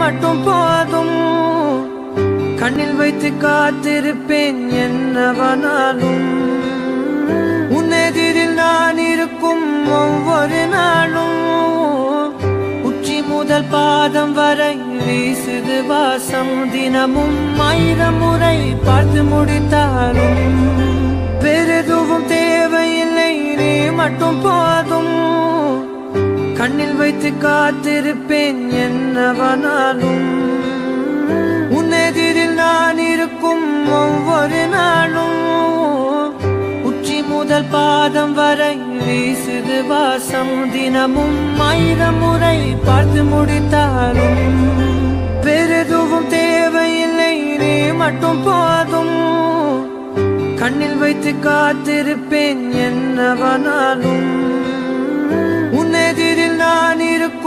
மட்டும் போதும் கண்ணில் வைத்து காத்திருப்பேன் என்னவனாலும் உன்னெதிரில் நான் இருக்கும் ஒவ்வொரு நாளும் உச்சி முதல் பாதம் வரை வீசுது வாசம் தினமும் ஆயிரம் முறை பார்த்து முடித்தாலும் வேறெதுவும் தேவையில்லை நீ மட்டும் போதும் கண்ணில் வைத்து காத்திருப்பேன் என்னவனாலும் உன்னெதிரில் நான் இருக்கும் ஒவ்வொரு நாளும் உச்சி முதல் பாதம் வரை வீசுது வாசம் தினமும் ஆயிரம் முறை பார்த்து முடித்தாலும் வேறெதுவும் தேவையில்லை நீ மட்டும் போதும் கண்ணில் வைத்து காத்திருப்பேன் என்னவனாலும் உன்னெதிரில் நான் இருக்கும்